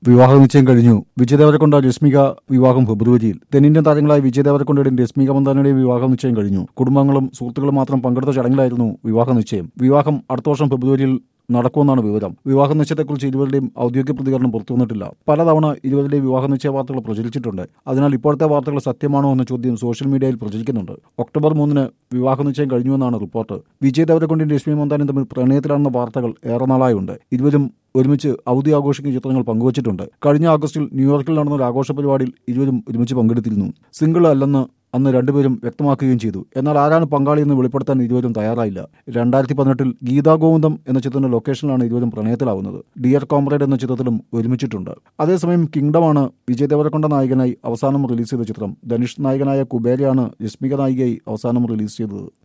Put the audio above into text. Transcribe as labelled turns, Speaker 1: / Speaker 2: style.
Speaker 1: വിവാഹ നിശ്ചയം കഴിഞ്ഞു വിജയ് ദേവരക്കൊണ്ട രശ്മിക വിവാഹം ഫെബ്രുവരിയിൽ തെന്നിന്ത്യൻ താരങ്ങളായ വിജയ് ദേവരക്കൊണ്ടയുടെയും രശ്മിക മന്ദാനയുടെയും വിവാഹ നിശ്ചയം കഴിഞ്ഞു കുടുംബങ്ങളും സുഹൃത്തുക്കളും മാത്രം പങ്കെടുത്ത ചടങ്ങിലായിരുന്നു വിവാഹ നിശ്ചയം വിവാഹം അടുത്ത വർഷം ഫെബ്രുവരിയിൽ നടക്കുമെന്നാണ് വിവരം വിവാഹ നിശ്ചയത്തെക്കുറിച്ച് ഇരുവരുടെയും ഔദ്യോഗിക പ്രതികരണം പുറത്തു വന്നിട്ടില്ല പലതവണ ഇരുവരുടെയും വിവാഹ നിശ്ചയ വാർത്തകൾ പ്രചരിച്ചിട്ടുണ്ട് അതിനാൽ ഇപ്പോഴത്തെ വാർത്തകൾ സത്യമാണോ എന്ന ചോദ്യം സോഷ്യൽ മീഡിയയിൽ പ്രചരിക്കുന്നുണ്ട് ഒക്ടോബർ മൂന്നിന് വിവാഹ നിശ്ചയം കഴിഞ്ഞുവെന്നാണ് റിപ്പോർട്ട് വിജയ് ദേവരക്കൊണ്ടും രശ്മി മന്ദാനും തമ്മിൽ പ്രണയത്തിലാണെന്ന വാർത്തകൾ ഏറെ നാളായുണ്ട് ഇരുവരും ഒരുമിച്ച് അവധി ആഘോഷിക്കുന്ന ചിത്രങ്ങൾ പങ്കുവച്ചിട്ടുണ്ട് കഴിഞ്ഞ ആഗസ്റ്റിൽ ന്യൂയോർക്കിൽ നടന്ന ഒരു ആഘോഷ പരിപാടിയിൽ ഇരുവരും ഒരുമിച്ച് പങ്കെടുത്തിരുന്നു സിംഗിൾ അല്ലെന്ന് അന്ന് രണ്ടുപേരും വ്യക്തമാക്കുകയും ചെയ്തു എന്നാൽ ആരാണ് പങ്കാളി എന്ന് വെളിപ്പെടുത്താൻ ഇരുവരും തയ്യാറായില്ല രണ്ടായിരത്തി പതിനെട്ടിൽ ഗീതാ ഗോവിന്ദം എന്ന ചിത്രത്തിന്റെ ലൊക്കേഷനിലാണ് ഇരുവരും പ്രണയത്തിലാവുന്നത് ഡിയർ കോംറേഡ് എന്ന ചിത്രത്തിലും ഒരുമിച്ചിട്ടുണ്ട് അതേസമയം കിങ്ഡമാണ് വിജയ് ദേവരക്കൊണ്ട നായകനായി അവസാനം റിലീസ് ചെയ്ത ചിത്രം ധനുഷ് നായകനായ കുബേരയാണ് രശ്മിക നായികയായി അവസാനം റിലീസ് ചെയ്തത്